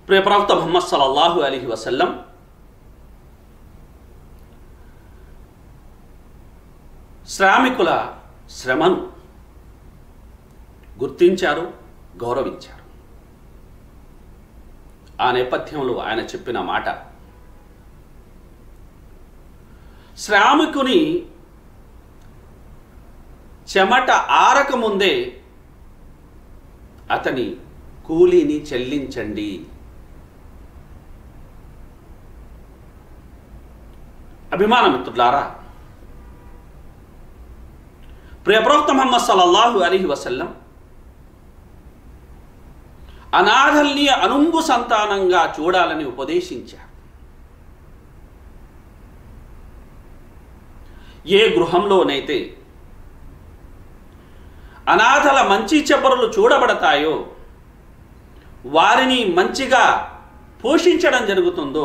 ప్రియ ప్రవక్త ముహమ్మద్ సల్లల్లాహు అలీహి వసల్లం శ్రామికుల శ్రమను గుర్తించారు గౌరవించారు ఆ నేపథ్యంలో ఆయన చెప్పిన మాట శ్రామికుని చెమట ఆరకముందే అతని కూలీని చెల్లించండి అభిమాన మిత్రులారా ప్రియప్రవక్త మహమ్మద్ సల్లల్లాహు అలీహి వసల్లం అనాథల్ని అనుంగు సంతానంగా చూడాలని ఉపదేశించారు ఏ గృహంలోనైతే అనాథల మంచి చెబరులు చూడబడతాయో వారిని మంచిగా పోషించడం జరుగుతుందో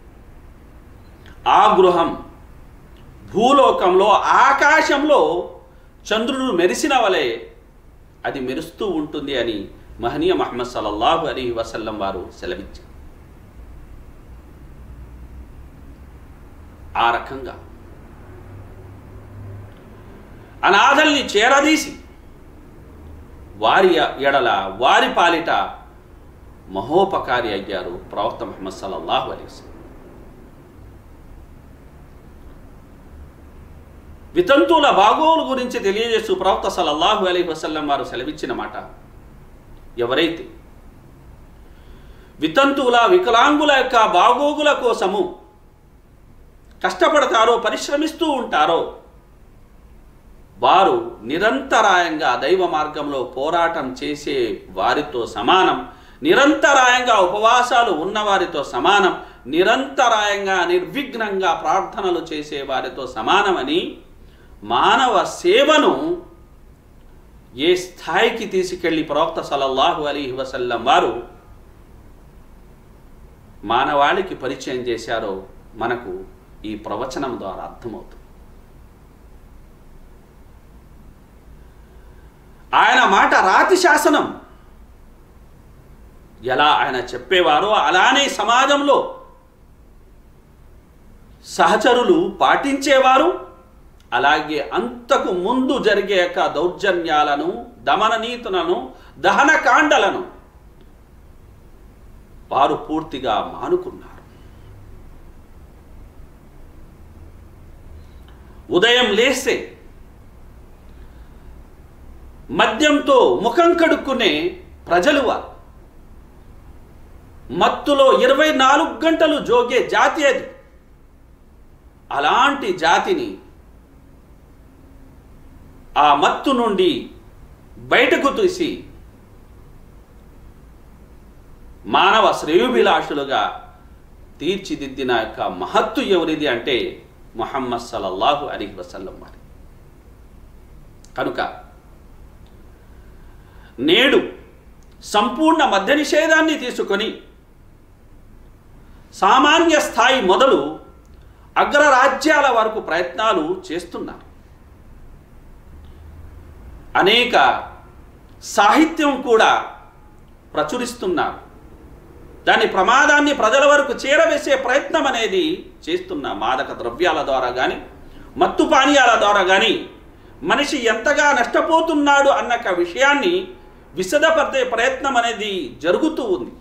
ఆ గృహం భూలోకంలో ఆకాశంలో చంద్రుడు మెరిసిన వలె అది మెరుస్తూ ఉంటుంది అని మహనీయ మహమ్మద్ సల్లల్లాహు అలీ వసల్లం వారు సెలవిచ్చారు ఆ రకంగా అనాథల్ని చేరదీసి వారి ఎడల వారి పాలిట మహోపకారి అయ్యారు ప్రవక్త మహమ్మద్ సల్లల్లాహు అలీ వసల్లం వితంతువుల బాగోలు గురించి తెలియజేస్తూ ప్రవక్త సల్లల్లాహు అలీ వసల్లం వారు సెలవిచ్చిన మాట ఎవరైతే వితంతువుల వికలాంగుల యొక్క బాగోగుల కోసము కష్టపడతారో పరిశ్రమిస్తూ ఉంటారో వారు నిరంతరాయంగా దైవ మార్గంలో పోరాటం చేసే వారితో సమానం నిరంతరాయంగా ఉపవాసాలు ఉన్నవారితో సమానం నిరంతరాయంగా నిర్విఘ్నంగా ప్రార్థనలు చేసే వారితో సమానమని మానవ సేవను ఏ స్థాయికి తీసుకెళ్లి ప్రవక్త సల్లల్లాహు అలీ వసల్లం వారు మానవాళికి పరిచయం చేశారో మనకు ఈ ప్రవచనం ద్వారా అర్థమవుతుంది ఆయన మాట రాతి శాసనం ఎలా ఆయన చెప్పేవారో అలానే సమాజంలో సహచరులు పాటించేవారు అలాగే అంతకు ముందు జరిగే యొక్క దౌర్జన్యాలను దమన నీతులను దహన కాండలను వారు పూర్తిగా మానుకున్నారు ఉదయం లేస్తే మద్యంతో ముఖం కడుక్కునే ప్రజలు వారు మత్తులో ఇరవై నాలుగు గంటలు జోగే జాతి అది అలాంటి జాతిని ఆ మత్తు నుండి బయటకు తీసి మానవ శ్రేయోభిలాషులుగా తీర్చిదిద్దిన యొక్క మహత్తు ఎవరిది అంటే ముహమ్మద్ సల్లల్లాహు అలీ వసల్లం వారి కనుక నేడు సంపూర్ణ మద్య నిషేధాన్ని తీసుకొని సామాన్య స్థాయి మొదలు అగ్రరాజ్యాల వరకు ప్రయత్నాలు చేస్తున్నారు అనేక సాహిత్యం కూడా ప్రచురిస్తున్నారు దాని ప్రమాదాన్ని ప్రజల వరకు చేరవేసే ప్రయత్నం అనేది చేస్తున్న మాదక ద్రవ్యాల ద్వారా కానీ మత్తు పానీయాల ద్వారా కానీ మనిషి ఎంతగా నష్టపోతున్నాడు అన్న విషయాన్ని విశదపరిచే ప్రయత్నం అనేది జరుగుతూ ఉంది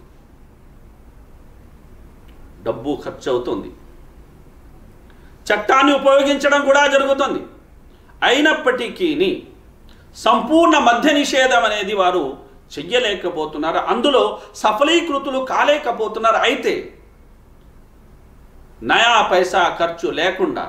డబ్బు ఖర్చు అవుతుంది చట్టాన్ని ఉపయోగించడం కూడా జరుగుతుంది అయినప్పటికీ సంపూర్ణ మద్య నిషేధం అనేది వారు చెయ్యలేకపోతున్నారు అందులో సఫలీకృతులు కాలేకపోతున్నారు అయితే నయా పైసా ఖర్చు లేకుండా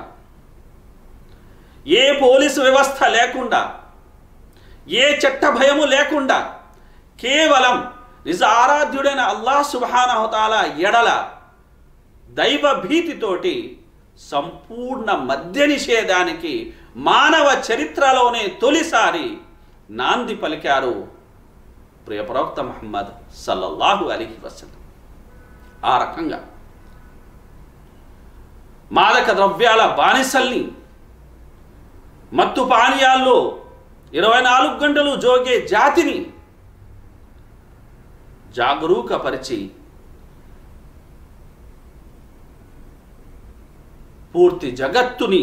ఏ పోలీసు వ్యవస్థ లేకుండా ఏ చట్ట భయము లేకుండా కేవలం నిజ ఆరాధ్యుడైన అల్లాహ్ సుబానహతాల ఎడల దైవ భీతితోటి సంపూర్ణ మద్య నిషేధానికి మానవ చరిత్రలోనే తొలిసారి నాంది పలికారు ప్రియ ప్రవక్త మహమ్మద్ సల్లల్లాహు అలీహి వసల్లం ఆ రకంగా మాదక ద్రవ్యాల బానిసల్ని మత్తు పానీయాల్లో ఇరవై నాలుగు గంటలు జోగే జాతిని జాగరూకపరిచి పూర్తి జగత్తుని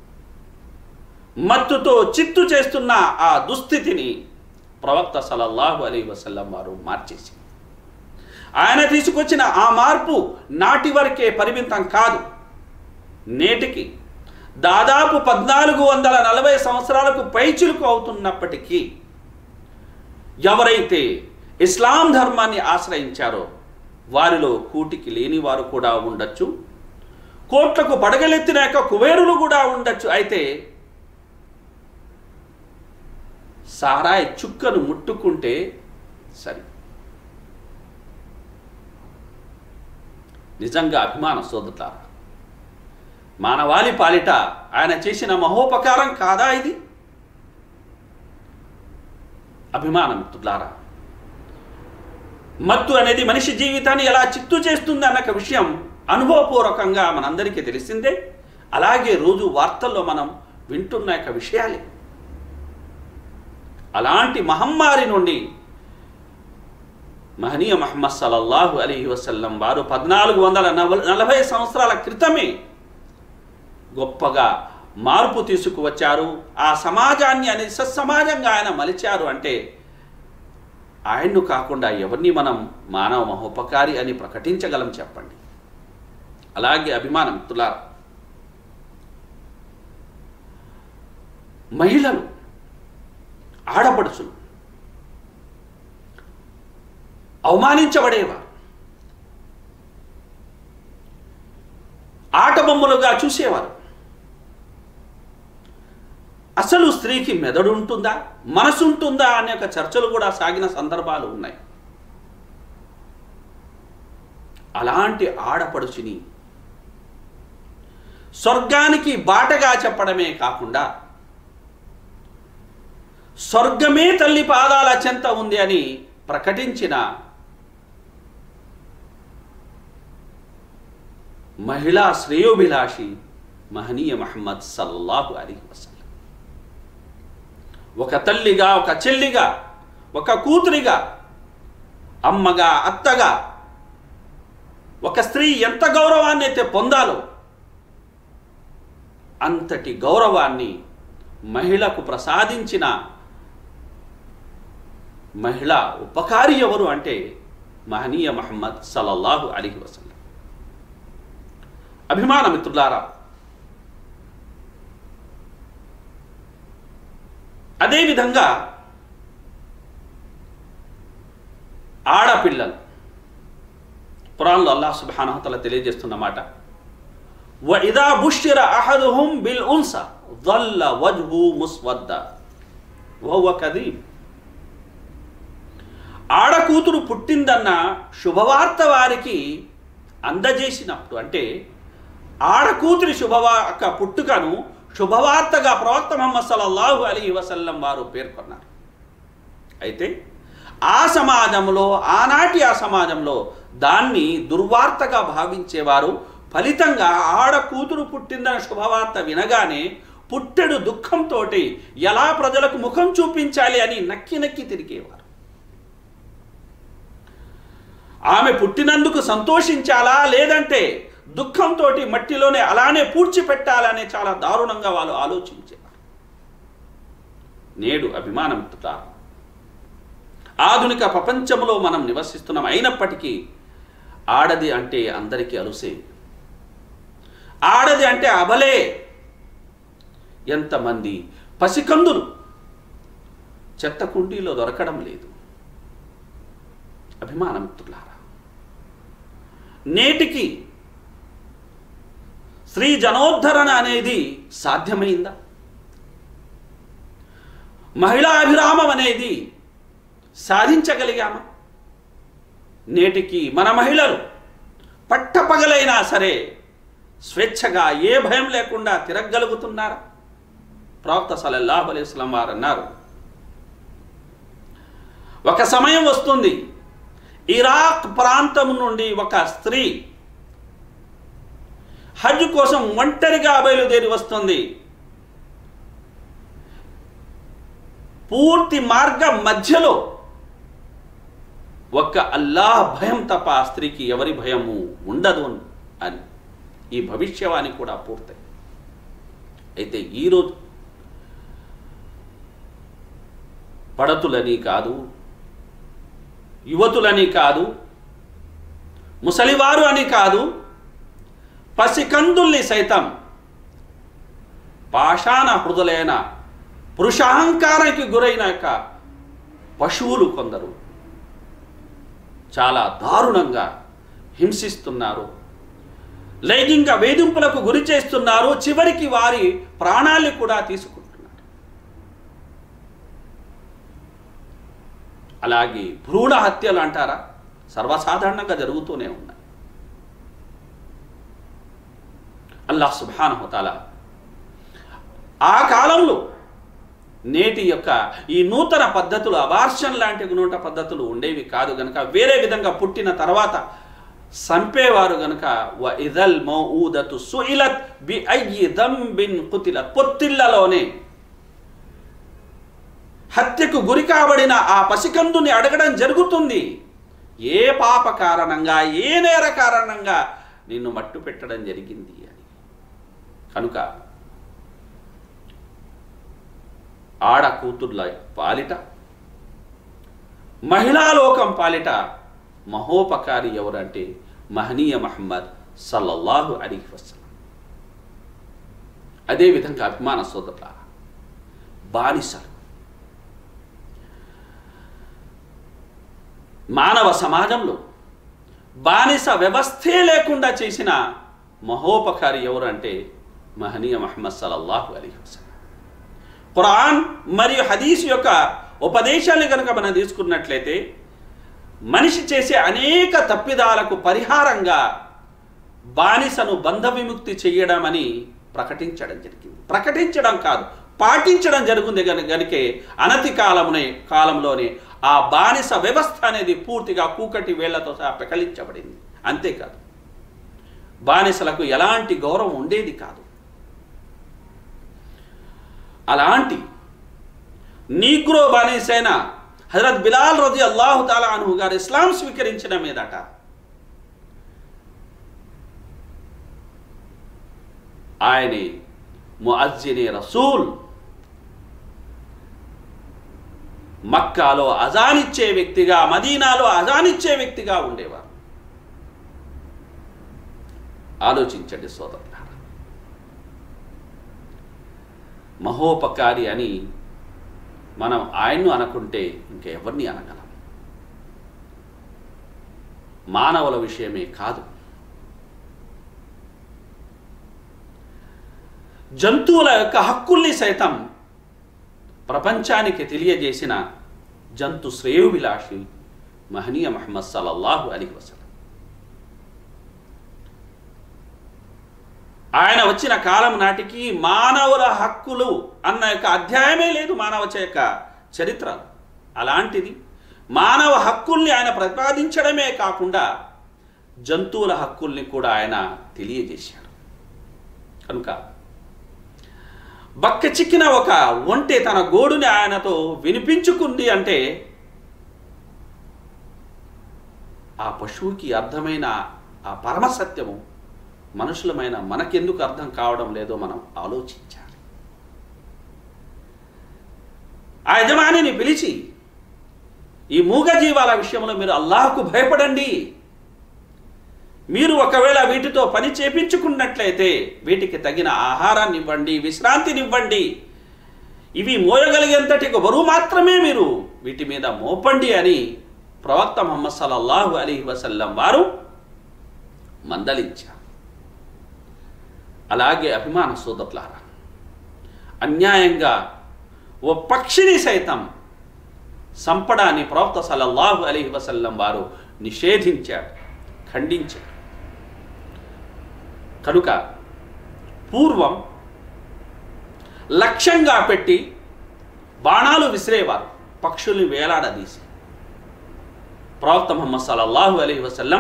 మత్తుతో చిత్తు చేస్తున్న ఆ దుస్థితిని ప్రవక్త సలల్లాహు అలీ వసల్లం వారు మార్చేసి ఆయన తీసుకొచ్చిన ఆ మార్పు నాటి వరకే పరిమితం కాదు నేటికి దాదాపు పద్నాలుగు వందల నలభై సంవత్సరాలకు పైచులుకు అవుతున్నప్పటికీ ఎవరైతే ఇస్లాం ధర్మాన్ని ఆశ్రయించారో వారిలో కూటికి లేని వారు కూడా ఉండొచ్చు కోట్లకు పడగలెత్తిన యొక్క కుబేరులు కూడా ఉండొచ్చు అయితే సారాయి చుక్కను ముట్టుకుంటే సరి నిజంగా అభిమాన సోదరులారా మానవాళి పాలిట ఆయన చేసిన మహోపకారం కాదా ఇది అభిమాన మిత్రులారా మత్తు అనేది మనిషి జీవితాన్ని ఎలా చిత్తు చేస్తుంది అన్న విషయం అనుభవపూర్వకంగా మనందరికీ తెలిసిందే అలాగే రోజు వార్తల్లో మనం వింటున్న యొక్క విషయాలే అలాంటి మహమ్మారి నుండి మహనీయ మహమ్మద్ సల్లల్లాహు అలీ వసల్లం వారు పద్నాలుగు వందల నలభై సంవత్సరాల క్రితమే గొప్పగా మార్పు తీసుకువచ్చారు ఆ సమాజాన్ని అనేది సత్సమాజంగా ఆయన మలిచారు అంటే ఆయన్ను కాకుండా ఎవరిని మనం మానవ మహోపకారి అని ప్రకటించగలం చెప్పండి అలాగే అభిమానం మిత్రులారా మహిళలు ఆడపడుచులు అవమానించబడేవారు ఆటబొమ్మలుగా చూసేవారు అసలు స్త్రీకి మెదడు ఉంటుందా మనసు ఉంటుందా అనే ఒక చర్చలు కూడా సాగిన సందర్భాలు ఉన్నాయి అలాంటి ఆడపడుచుని స్వర్గానికి బాటగా చెప్పడమే కాకుండా స్వర్గమే తల్లి పాదాల చెంత ఉంది అని ప్రకటించిన మహిళా శ్రేయోభిలాషి మహనీయ మహమ్మద్ సల్లల్లాహు అలీ వసల్లం ఒక తల్లిగా ఒక చెల్లిగా ఒక కూతురిగా అమ్మగా అత్తగా ఒక స్త్రీ ఎంత గౌరవాన్ని అయితే పొందాలో అంతటి గౌరవాన్ని మహిళకు ప్రసాదించిన మహిళ ఉపకారి ఎవరు అంటే మహనీయ మహమ్మద్ సల్లల్లాహు అలీ వసల్లం అభిమాన మిత్రులారా అదేవిధంగా ఆడపిల్లలు పురాణంలో అల్లాహ్ సుబ్హానహతల తెలియజేస్తున్న మాట وإذا بشر أحدهم بالأنثى ظل وجهه مسودا وهو كذيب ఆడకూతురు పుట్టిందన్న శుభవార్త వారికి అందజేసినప్పుడు అంటే ఆడకూతురి శుభవార్త పుట్టుకను శుభవార్తగా ప్రవక్త ముహమ్మద్ సల్లల్లాహు అలీ వసల్లం వారు పేర్కొన్నారు అయితే ఆ సమాజంలో ఆనాటి ఆ సమాజంలో దాన్ని దుర్వార్తగా భావించేవారు ఫలితంగా ఆడ కూతురు పుట్టిందన్న శుభవార్త వినగానే పుట్టెడు దుఃఖంతో ఎలా ప్రజలకు ముఖం చూపించాలి అని నక్కి నక్కి తిరిగేవారు ఆమె పుట్టినందుకు సంతోషించాలా లేదంటే దుఃఖంతో మట్టిలోనే అలానే పూడ్చిపెట్టాలనే చాలా దారుణంగా వాళ్ళు ఆలోచించేవారు నేడు అభిమానం ఆధునిక ప్రపంచంలో మనం నివసిస్తున్నాం అయినప్పటికీ ఆడది అంటే అందరికీ అలుసే ఆడది అంటే అబలే ఎంతమంది పసికందులు చెత్త కుండీలో దొరకడం లేదు అభిమానమిత్రులారా నేటికి స్త్రీ జనోద్ధరణ అనేది సాధ్యమైందా మహిళా అభిరామం అనేది సాధించగలిగామా నేటికి మన మహిళలు పట్టపగలైనా సరే స్వేచ్ఛగా ఏ భయం లేకుండా తిరగలుగుతున్నారా ప్రవక్త సలల్లాహు అలైస్లం వారు అన్నారు ఒక సమయం వస్తుంది ఇరాక్ ప్రాంతం నుండి ఒక స్త్రీ హజ్ కోసం ఒంటరిగా బయలుదేరి వస్తుంది పూర్తి మార్గం మధ్యలో ఒక్క అల్లాహ్ భయం తప్ప ఆ స్త్రీకి ఎవరి భయము ఉండదు అని ఈ భవిష్యవాణి కూడా పూర్తయి అయితే ఈరోజు పడతులని కాదు యువతులని కాదు ముసలివారు అని కాదు పసికందుల్ని సైతం పాషాణ హృదలైన పురుషాహంకారానికి గురైన యొక్క పశువులు కొందరు చాలా దారుణంగా హింసిస్తున్నారు లైంగిక వేధింపులకు గురి చేస్తున్నారు చివరికి వారి ప్రాణాలు కూడా తీసుకుంటున్నారు అలాగే భ్రూణ హత్యలు అంటారా సర్వసాధారణంగా జరుగుతూనే ఉన్నాయి అల్లాహ్ సుబానహతాల ఆ కాలంలో నేటి యొక్క ఈ నూతన పద్ధతులు అబార్షన్ లాంటి నూట పద్ధతులు ఉండేవి కాదు గనక వేరే విధంగా పుట్టిన తర్వాత సంపేవారు గనక వ ఇదల్ మౌఊదతు సుయిలత్ బి అయ్యి దంబిన్ కుతిలత్ పొత్తిళ్లలోనే హత్యకు గురి కాబడిన ఆ పసికందుని అడగడం జరుగుతుంది ఏ పాప కారణంగా ఏ నేర కారణంగా నిన్ను మట్టు పెట్టడం జరిగింది అని కనుక ఆడ కూతుర్ల పాలిట మహిళాలోకం పాలిట మహోపకారి ఎవరంటే మహనీయ మహమ్మద్ సల్లల్లాహు అలీ వసలం అదేవిధంగా అభిమాన సోదరుల బానిసలు మానవ సమాజంలో బానిస వ్యవస్థే లేకుండా చేసిన మహోపకారి ఎవరంటే మహనీయ మహమ్మద్ సల్లల్లాహు అలీ వసలం ఖురాన్ మరియు హదీస్ యొక్క ఉపదేశాన్ని కనుక మనం తీసుకున్నట్లయితే మనిషి చేసే అనేక తప్పిదాలకు పరిహారంగా బానిసను బంధ విముక్తి చేయడం అని ప్రకటించడం జరిగింది ప్రకటించడం కాదు పాటించడం జరుగుతుంది గనుకే అనతి కాలమునే కాలంలోనే ఆ బానిస వ్యవస్థ అనేది పూర్తిగా కూకటి వేళ్లతో సహా పెకలించబడింది అంతేకాదు బానిసలకు ఎలాంటి గౌరవం ఉండేది కాదు అలాంటి నీగ్రో బానిసైన హజరత్ బిలాల్ రజి అల్లాహు తాలా అను గారు ఇస్లాం స్వీకరించిన మీదట ఆయనే ముఅజ్జినే రసూల్ మక్కాలో అజానిచ్చే వ్యక్తిగా మదీనాలో అజానిచ్చే వ్యక్తిగా ఉండేవారు ఆలోచించండి సోదరులారా మహోపకారి అని మనం ఆయన్ను అనుకుంటే ఇంకా ఎవరిని అనగలం మానవుల విషయమే కాదు జంతువుల యొక్క హక్కుల్ని సైతం ప్రపంచానికి తెలియజేసిన జంతు శ్రేయోభిలాషి మహనీయ మహమ్మద్ సల్లల్లాహు అలీ వసలం ఆయన వచ్చిన కాలం నాటికి మానవుల హక్కులు అన్న యొక్క అధ్యాయమే లేదు మానవ యొక్క చరిత్ర అలాంటిది మానవ హక్కుల్ని ఆయన ప్రతిపాదించడమే కాకుండా జంతువుల హక్కుల్ని కూడా ఆయన తెలియజేశాడు కనుక బక్క చిక్కిన ఒక ఒంటె తన గోడుని ఆయనతో వినిపించుకుంది అంటే ఆ పశువుకి అర్థమైన ఆ పరమసత్యము మనుషులమైన మనకెందుకు అర్థం కావడం లేదో మనం ఆలోచించాలి ఆ యజమానిని పిలిచి ఈ మూగజీవాల విషయంలో మీరు అల్లాహకు భయపడండి మీరు ఒకవేళ వీటితో పని చేపించుకున్నట్లయితే వీటికి తగిన ఆహారాన్ని ఇవ్వండి విశ్రాంతిని ఇవ్వండి ఇవి మోయగలిగేంతటి బరువు మాత్రమే మీరు వీటి మీద మోపండి అని ప్రవక్త ముహమ్మద్ సల్లల్లాహు అలీ వసల్లం వారు మందలించారు అలాగే అభిమాన సోదరులారా అన్యాయంగా ఓ పక్షిని సైతం సంపడాన్ని ప్రవక్త సల్లల్లాహు అలీ వసల్లం వారు నిషేధించాడు ఖండించాడు కనుక పూర్వం లక్ష్యంగా పెట్టి బాణాలు విసిరేవారు పక్షుల్ని వేలాడదీసి ప్రవక్త ముహమ్మద్ సల్లల్లాహు అలీ వసల్లం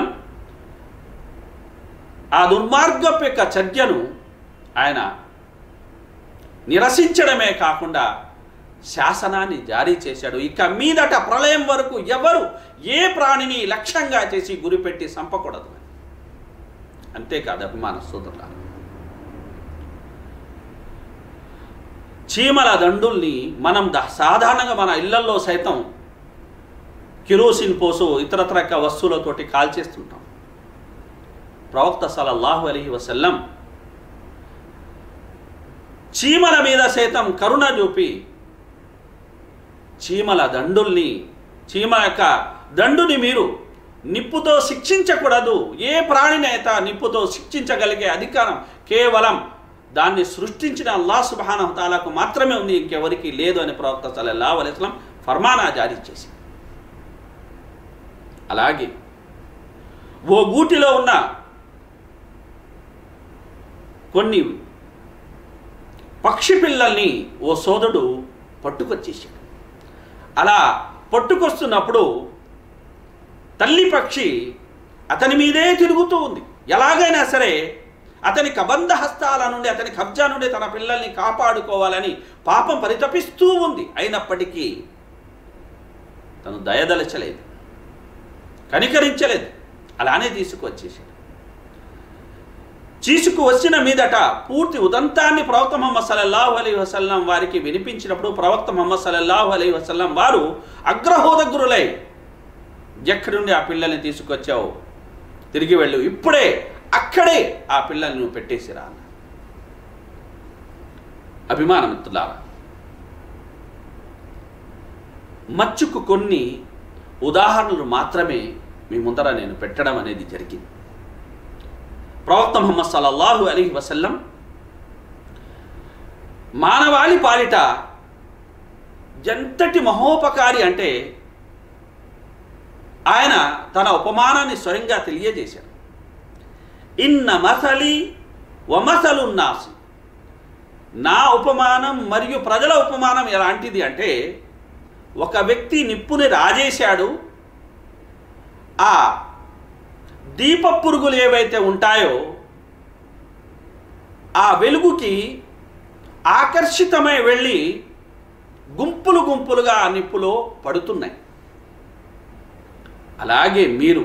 ఆ దుర్మార్గపు యొక్క చర్యను ఆయన నిరసించడమే కాకుండా శాసనాన్ని జారీ చేశాడు ఇక మీదట ప్రళయం వరకు ఎవరు ఏ ప్రాణిని లక్ష్యంగా చేసి గురిపెట్టి చంపకూడదు అంతేకాదు అభిమాన సోదరుల చీమల దండుల్ని మనం ద- సాధారణంగా మన ఇళ్లల్లో సైతం కిరోసిన్ పోసు ఇతరత్ర యొక్క వస్తువులతోటి కాల్చేస్తుంటాం ప్రవక్త సలల్లాహు అలీ వసల్లం చీమల మీద సైతం కరుణ చూపి చీమల దండుల్ని చీమ యొక్క దండుని మీరు నిప్పుతో శిక్షించకూడదు ఏ ప్రాణినైతే నిప్పుతో శిక్షించగలిగే అధికారం కేవలం దాన్ని సృష్టించిన అల్లా సుబాన తాలాకు మాత్రమే ఉంది ఇంకెవరికి లేదు అని ప్రవక్త సల్లల్లా అలైస్లం ఫర్మానా జారీ చేసి అలాగే ఓ గూటిలో ఉన్న కొన్ని పక్షి పిల్లల్ని ఓ సోదరుడు పట్టుకొచ్చేసాడు అలా పట్టుకొస్తున్నప్పుడు తల్లి పక్షి అతని మీదే తిరుగుతూ ఉంది ఎలాగైనా సరే అతని కబంధ హస్తాల నుండి అతని కబ్జా నుండి తన పిల్లల్ని కాపాడుకోవాలని పాపం పరితపిస్తూ ఉంది అయినప్పటికీ తను దయదలచలేదు కనికరించలేదు అలానే తీసుకువచ్చేసాడు తీసుకు వచ్చిన మీదట పూర్తి ఉదంతాన్ని ప్రవక్త ముహమ్మద్ సల్లల్లాహు అలీ వసల్లం వారికి వినిపించినప్పుడు ప్రవక్త ముహమ్మద్ సల్లల్లాహు అలీ వసల్లం వారు అగ్రహోదగ్రులై ఎక్కడి నుండి ఆ పిల్లల్ని తీసుకొచ్చావు తిరిగి వెళ్ళు ఇప్పుడే అక్కడే ఆ పిల్లల్ని నువ్వు పెట్టేసిరా అన్న అభిమాన మిత్రులారా మచ్చుకు కొన్ని ఉదాహరణలు మాత్రమే మీ ముందర నేను పెట్టడం అనేది జరిగింది ప్రవక్త ముహమ్మద్ సల్లల్లాహు అలీ వసల్లం మానవాళి పాలిట ఎంతటి మహోపకారి అంటే ఆయన తన ఉపమానాన్ని స్వయంగా తెలియజేశాడు ఇన్న మసలి వమసలు నాసి నా ఉపమానం మరియు ప్రజల ఉపమానం ఎలాంటిది అంటే ఒక వ్యక్తి నిప్పుని రాజేశాడు ఆ దీప పురుగులు ఏవైతే ఉంటాయో ఆ వెలుగుకి ఆకర్షితమై వెళ్ళి గుంపులు గుంపులుగా ఆ నిప్పులో పడుతున్నాయి అలాగే మీరు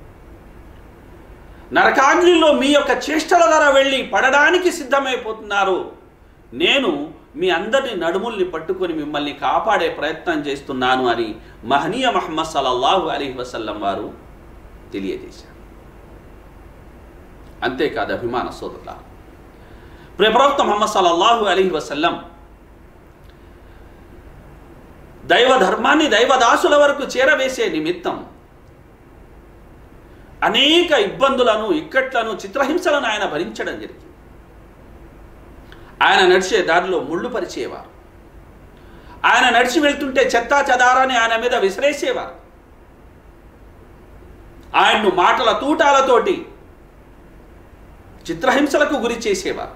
నరకాగ్నిలో మీ యొక్క చేష్టల ధర వెళ్ళి పడడానికి సిద్ధమైపోతున్నారు నేను మీ అందరిని నడుముల్ని పట్టుకొని మిమ్మల్ని కాపాడే ప్రయత్నం చేస్తున్నాను అని మహనీయ మహమ్మద్ సల్లల్లాహు అలీ వసల్లం వారు తెలియజేశారు అంతేకాదు అభిమాన సోదరుల ప్రవక్త ముహమ్మద్ సల్లల్లాహు అలీ వసల్లం దైవ ధర్మాన్ని దైవదాసుల వరకు చేరవేసే నిమిత్తం అనేక ఇబ్బందులను ఇక్కట్లను చిత్రహింసలను ఆయన భరించడం జరిగింది ఆయన నడిచే దారిలో ముళ్ళు పరిచేవారు ఆయన నడిచి వెళ్తుంటే చెత్తా చెదారాన్ని ఆయన మీద విసిరేసేవారు ఆయన్ను మాటల తూటాలతోటి చిత్రహింసలకు గురి చేసేవారు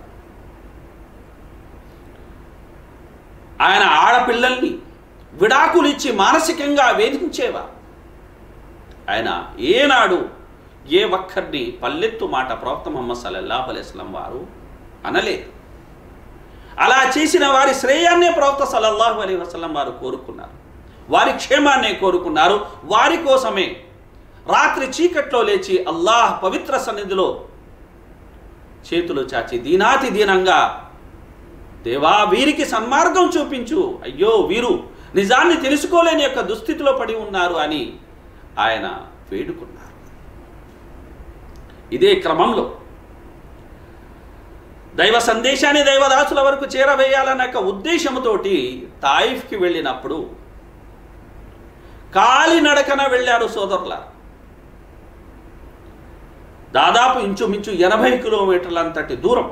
ఆయన ఆడపిల్లల్ని విడాకులిచ్చి మానసికంగా వేధించేవారు ఆయన ఏనాడు ఏ ఒక్కరిని పల్లెత్తు మాట ప్రవక్త ముహమ్మద్ సల్లల్లాహు అలైస్లం వారు అనలేదు అలా చేసిన వారి శ్రేయాన్నే ప్రవక్త సల్లల్లాహు అలీ వసల్లం వారు కోరుకున్నారు వారి క్షేమాన్నే కోరుకున్నారు వారి కోసమే రాత్రి చీకట్లో లేచి అల్లాహ్ పవిత్ర సన్నిధిలో చేతులు చాచి దీనాతి దీనంగా దేవా వీరికి సన్మార్గం చూపించు అయ్యో వీరు నిజాన్ని తెలుసుకోలేని యొక్క దుస్థితిలో పడి ఉన్నారు అని ఆయన వేడుకున్నారు ఇదే క్రమంలో దైవ సందేశాన్ని దైవదాసుల వరకు చేరవేయాలన్న యొక్క ఉద్దేశంతోటి తాయిఫ్కి వెళ్ళినప్పుడు కాలినడకన వెళ్ళారు సోదరుల దాదాపు ఇంచుమించు ఎనభై కిలోమీటర్లంతటి దూరం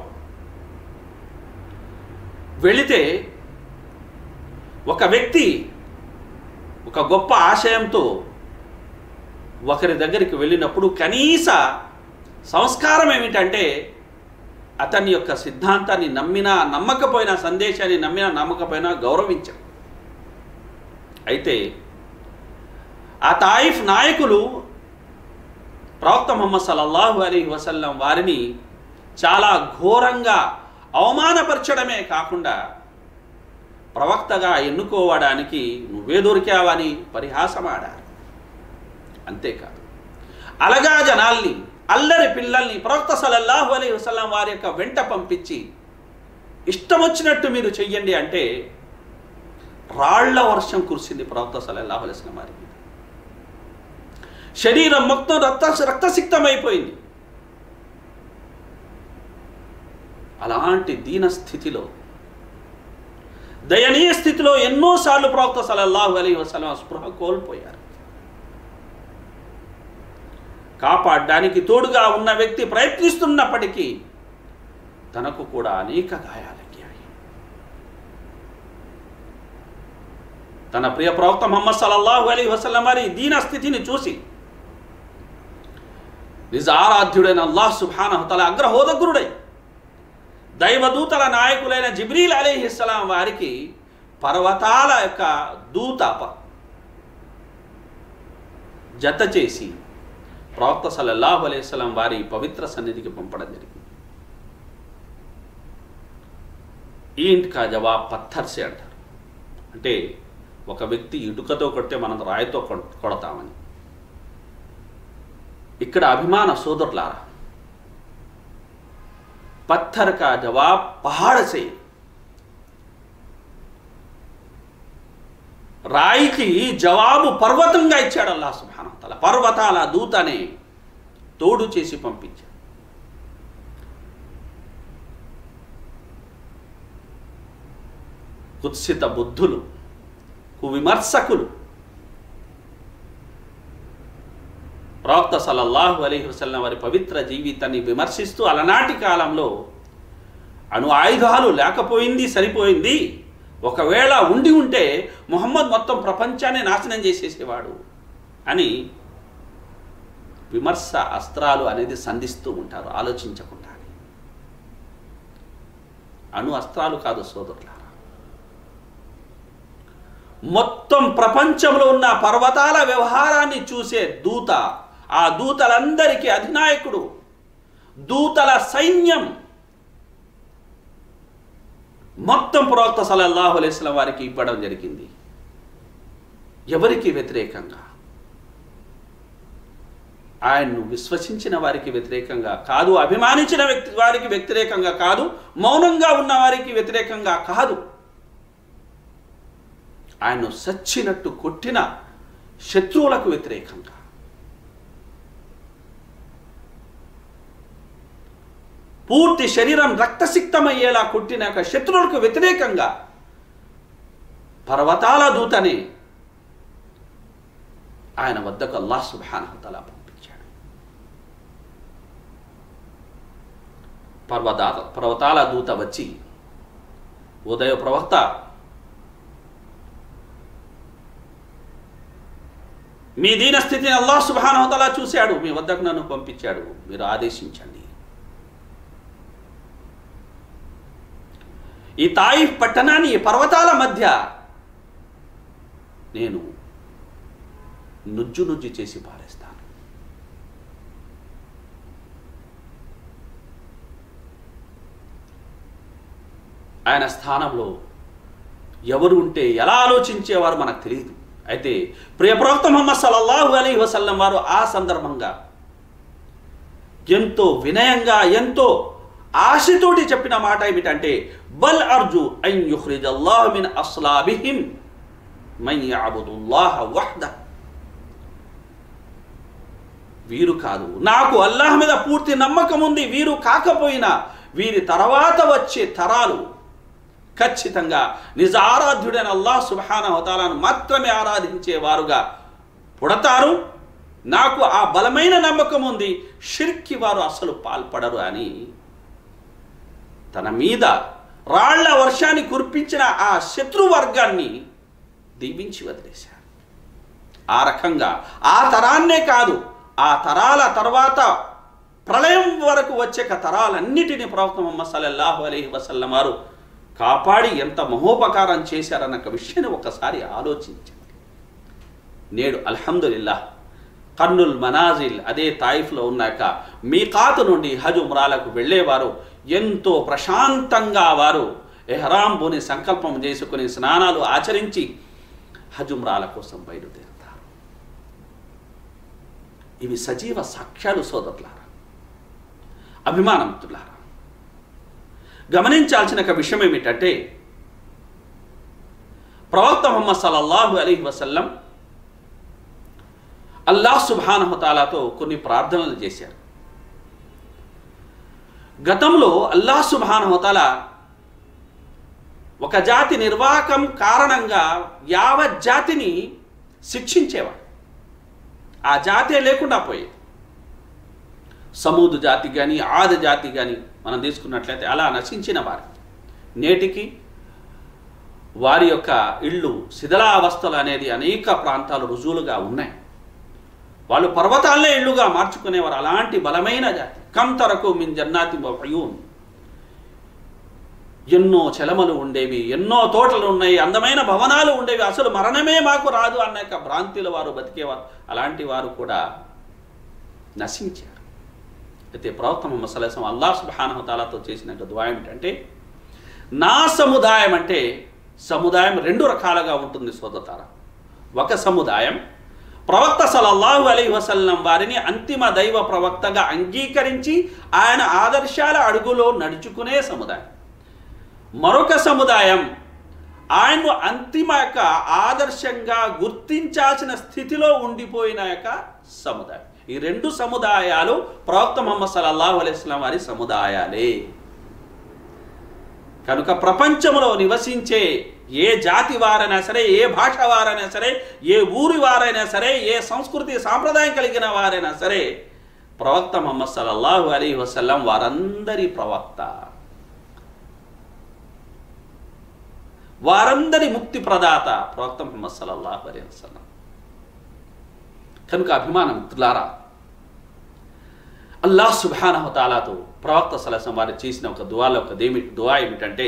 వెళితే ఒక వ్యక్తి ఒక గొప్ప ఆశయంతో ఒకరి దగ్గరికి వెళ్ళినప్పుడు కనీస సంస్కారం ఏమిటంటే అతని యొక్క సిద్ధాంతాన్ని నమ్మినా నమ్మకపోయినా సందేశాన్ని నమ్మినా నమ్మకపోయినా గౌరవించారు అయితే ఆ తాయిఫ్ నాయకులు ప్రవక్త ముహమ్మద్ సల్లల్లాహు అలీ వసల్లం వారిని చాలా ఘోరంగా అవమానపరచడమే కాకుండా ప్రవక్తగా ఎన్నుకోవడానికి నువ్వే దొరికావని పరిహాసమాడారు అంతేకాదు అలగా జనాల్ని అల్లరి పిల్లల్ని ప్రవక్త సలల్లాహు అలైహి వసల్లం వారి యొక్క వెంట పంపించి ఇష్టం వచ్చినట్టు మీరు చెయ్యండి అంటే రాళ్ల వర్షం కురిసింది ప్రవక్త సలల్లాహు అలైహి వసల్లం వారి మీద శరీరం మొత్తం రక్త రక్తసిక్తమైపోయింది అలాంటి దీన స్థితిలో దయనీయ స్థితిలో ఎన్నోసార్లు ప్రవక్త సలల్లాహు అలీ వసలం స్పృహ కోల్పోయారు కాపాడడానికి తోడుగా ఉన్న వ్యక్తి ప్రయత్నిస్తున్నప్పటికీ తనకు కూడా అనేక గాయాలయ్యాయి తన ప్రియ ప్రవక్త మొహమ్మద్ సల్లల్లాహు అలీ వసల్లం వారి దీన స్థితిని చూసి నిజ ఆరాధ్యుడైన అల్లాహ్ సుభానహతల అగ్రహోదగ్రుడై దైవదూతల నాయకులైన జిబ్రీల్ అలీహిస్సలాం వారికి పర్వతాల యొక్క దూత ప- జత చేసి ప్రవక్త సల్లల్లాహు అలైహిస్సలాం వారి పవిత్ర సన్నిధికి పంపడం జరిగింది ఈ ఇంటికా జవాబ్ పత్తర్సే అంటారు అంటే ఒక వ్యక్తి ఇటుకతో కొడితే మనం రాయితో కొ- కొడతామని ఇక్కడ అభిమాన సోదరులారా పత్థర్ కా జవాబ్ పహాड़ से రాయికి జవాబు పర్వతంగా ఇచ్చాడు అల్లాహ్ సుబ్హానహు తల పర్వతాల దూతనే తోడు చేసి పంపించాడు కుత్సిత బుద్ధులు కువిమర్శకులు ప్రవక్త సల్లల్లాహు అలైహి వసల్లం వారి పవిత్ర జీవితాన్ని విమర్శిస్తూ అలనాటి కాలంలో అణు ఆయుధాలు లేకపోయింది సరిపోయింది ఒకవేళ ఉండి ఉంటే మొహమ్మద్ మొత్తం ప్రపంచాన్ని నాశనం చేసేసేవాడు అని విమర్శ అస్త్రాలు అనేది సంధిస్తూ ఉంటారు ఆలోచించకుండా అణు అస్త్రాలు కాదు సోదరులారా మొత్తం ప్రపంచంలో ఉన్న పర్వతాల వ్యవహారాన్ని చూసే దూత ఆ దూతలందరికీ అధినాయకుడు దూతల సైన్యం మొత్తం ప్రవక్త సలల్లాహు అలైస్లం వారికి ఇవ్వడం జరిగింది ఎవరికి వ్యతిరేకంగా ఆయన్ను విశ్వసించిన వారికి వ్యతిరేకంగా కాదు అభిమానించిన వ్యక్తి వారికి వ్యతిరేకంగా కాదు మౌనంగా ఉన్న వారికి వ్యతిరేకంగా కాదు ఆయన్ను సచ్చినట్టు కొట్టిన శత్రువులకు వ్యతిరేకంగా పూర్తి శరీరం రక్తసిక్తమయ్యేలా కొట్టిన యొక్క శత్రువులకు వ్యతిరేకంగా పర్వతాల దూతని ఆయన వద్దకు అల్లాహ్ సుబ్హానహు తఆలా పంపించాడు పర్వతాల పర్వతాల దూత వచ్చి ఉదయ ప్రవక్త మీ దీన స్థితిని అల్లాహ్ సుబ్హానహు తఆలా చూశాడు మీ వద్దకు నన్ను పంపించాడు మీరు ఆదేశించండి ఈ తాయిఫ్ పట్టణాన్ని ఈ పర్వతాల మధ్య నేను నుజ్జు నుజ్జు చేసి పారేస్తాను ఆయన స్థానంలో ఎవరు ఉంటే ఎలా ఆలోచించేవారు మనకు తెలియదు అయితే ప్రియ ప్రవక్త ముహమ్మద్ సల్లల్లాహు అలైహి వసల్లం వారు ఆ సందర్భంగా ఎంతో వినయంగా ఎంతో ఆశతోటి చెప్పిన మాట ఏమిటంటే బల్ అర్జు అన్ యుఖ్రిజ్ అల్లాహ్ మిన్ అస్లాబిహిం మన్ యఅబుదుల్లాహ వహ్ద వీరు కాదు నాకు అల్లాహ్ మీద పూర్తి నమ్మకం ఉంది వీరు కాకపోయినా వీరి తర్వాత వచ్చే తరాలు ఖచ్చితంగా నిజారాధ్యుడైన అల్లాహ్ సుబ్హానహుతాలను మాత్రమే ఆరాధించేవారుగా పుడతారు నాకు ఆ బలమైన నమ్మకం ఉంది షిర్కి వారు అసలు పాల్పడరు అని తన మీద రాళ్ల వర్షాన్ని కురిపించిన ఆ శత్రు వర్గాన్ని దీవించి వదిలేశారు ఆ రకంగా ఆ తరాన్నే కాదు ఆ తరాల తర్వాత ప్రళయం వరకు వచ్చే తరాలన్నిటినీ ప్రవక్త ముహమ్మద్ సల్లల్లాహు అలైహి వసల్లం వారు కాపాడి ఎంత మహోపకారం చేశారన్న ఒక విషయాన్ని ఒకసారి ఆలోచించండి నేడు అల్హమ్దుల్లా కర్నుల్ మనాజిల్ అదే తాయిఫ్లో ఉన్నాక మీకాతు నుండి హజ్ ఉమ్రాలకు వెళ్ళేవారు ఎంతో ప్రశాంతంగా వారు ఎహ్రాం బోని సంకల్పం చేసుకుని స్నానాలు ఆచరించి హజ్ ఉమ్రాల కోసం బయలుదేరుతారు ఇవి సజీవ సాక్ష్యాలు సోదరులారా అభిమానవంతులారా గమనించాల్సిన ఒక విషయం ఏమిటంటే ప్రవక్త ముహమ్మద్ సల్లల్లాహు అలీహి వసల్లం అల్లాహ్ సుబానహతాలాతో కొన్ని ప్రార్థనలు చేశారు గతంలో అల్లాహ్ సుబానహతాల ఒక జాతి నిర్వాహకం కారణంగా యావత్ జాతిని శిక్షించేవాడు ఆ జాతే లేకుండా పోయేది సమూదు జాతి కానీ ఆద జాతి కానీ మనం తీసుకున్నట్లయితే అలా నశించిన వారు నేటికి వారి యొక్క ఇళ్ళు శిథిలావస్థలు అనేది అనేక ప్రాంతాలు రుజువులుగా ఉన్నాయి వాళ్ళు పర్వతాలనే ఇళ్ళుగా మార్చుకునేవారు అలాంటి బలమైన జాతి కంతరకు మిన్ జన్నాతి వయూన్ ఎన్నో చలమలు ఉండేవి ఎన్నో తోటలు ఉన్నాయి అందమైన భవనాలు ఉండేవి అసలు మరణమే మాకు రాదు అన్న యొక్క భ్రాంతిలో వారు బతికేవారు అలాంటి వారు కూడా నశించారు అయితే ప్రవక్త ముహమ్మద్ సల్లాహం అల్లాహ్ సుబానహతాలతో చేసిన దువా ఏమిటంటే నా సముదాయం అంటే సముదాయం రెండు రకాలుగా ఉంటుంది సోదతార ఒక సముదాయం ప్రవక్త సలల్లాహు అలీ వసల్లం వారిని అంతిమ దైవ ప్రవక్తగా అంగీకరించి ఆయన ఆదర్శాల అడుగులో నడుచుకునే సముదాయం మరొక సముదాయం ఆయన్ను అంతిమ యొక్క ఆదర్శంగా గుర్తించాల్సిన స్థితిలో ఉండిపోయిన యొక్క సముదాయం ఈ రెండు సముదాయాలు ప్రవక్త ముహమ్మద్ సల్లల్లాహు అలైస్లాం వారి సముదాయాలే కనుక ప్రపంచంలో నివసించే ఏ జాతి వారైనా సరే ఏ భాష వారైనా సరే ఏ ఊరి వారైనా సరే ఏ సంస్కృతి సాంప్రదాయం కలిగిన వారైనా సరే ప్రవక్త ముహమ్మద్ సల్లల్లాహు అలీ వసల్లం వారందరి ప్రవక్త వారందరి ముక్తి ప్రదాత ప్రవక్త ముహమ్మద్ సల్లల్లాహు అలీ వసల్లం కనుక అభిమానం మిత్రులారా అల్లాహ్ సుబానహతాలాతో ప్రవక్త సలసం వారు చేసిన ఒక దువాలో ఒక దేమి దువా ఏమిటంటే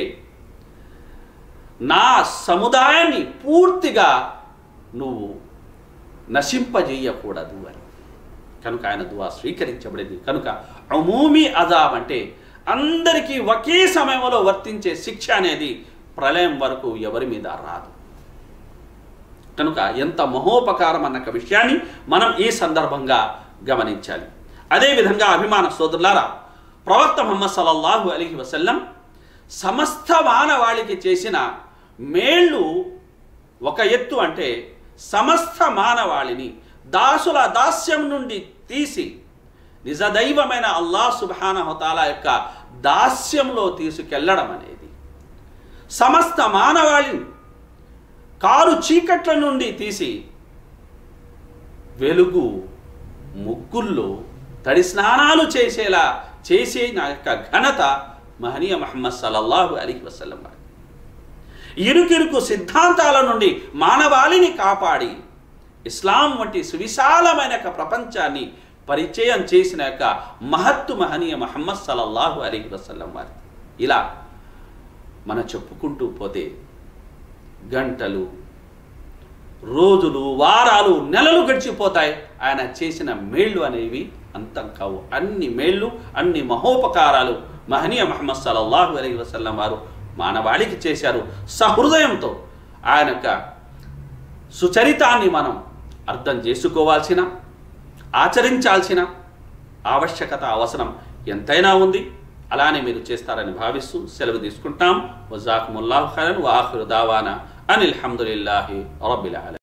నా సముదాయాన్ని పూర్తిగా నువ్వు నశింపజేయకూడదు అని కనుక ఆయన దువా స్వీకరించబడింది కనుక అమూమి అజాబ్ అంటే అందరికీ ఒకే సమయంలో వర్తించే శిక్ష అనేది ప్రళయం వరకు ఎవరి మీద రాదు కనుక ఎంత మహోపకారం అన్న విషయాన్ని మనం ఈ సందర్భంగా గమనించాలి అదేవిధంగా అభిమాన సోదరులారా ప్రవక్త ముహమ్మద్ సల్లల్లాహు అలీహి వసల్లం సమస్త మానవాళికి చేసిన మేళ్ళు ఒక ఎత్తు అంటే సమస్త మానవాళిని దాసుల దాస్యం నుండి తీసి నిజదైవమైన అల్లాహ్ సుబానహతాల యొక్క దాస్యంలో తీసుకెళ్లడం అనేది సమస్త మానవాళిని కారు చీకట్ల నుండి తీసి వెలుగు ముగ్గుల్లో తడి స్నానాలు చేసేలా చేసే నా యొక్క ఘనత మహనీయ మహమ్మద్ సల్లల్లాహు అలీ వసల్లం వారి ఇరుకిరుకు సిద్ధాంతాల నుండి మానవాళిని కాపాడి ఇస్లాం వంటి సువిశాలమైన యొక్క ప్రపంచాన్ని పరిచయం చేసిన యొక్క మహత్తు మహనీయ మహమ్మద్ సల్లల్లాహు అలీ వసల్లం వారి ఇలా మనం చెప్పుకుంటూ పోతే గంటలు రోజులు వారాలు నెలలు గడిచిపోతాయి ఆయన చేసిన మేళ్ళు అనేవి అంతం కావు అన్ని మేళ్ళు అన్ని మహోపకారాలు మహనీయ మహమ్మద్ సల్లల్లాహు అలీ వసల్లం వారు మానవాళికి చేశారు సహృదయంతో ఆయన యొక్క సుచరితాన్ని మనం అర్థం చేసుకోవాల్సిన ఆచరించాల్సిన ఆవశ్యకత అవసరం ఎంతైనా ఉంది అలానే మీరు చేస్తారని భావిస్తూ సెలవు తీసుకుంటాం వజాకుముల్లాహ్ ఖైరన్ వాఖిరు దావానా అనిల్ హమ్దులిల్లాహి రబ్బిల్ ఆలమీన్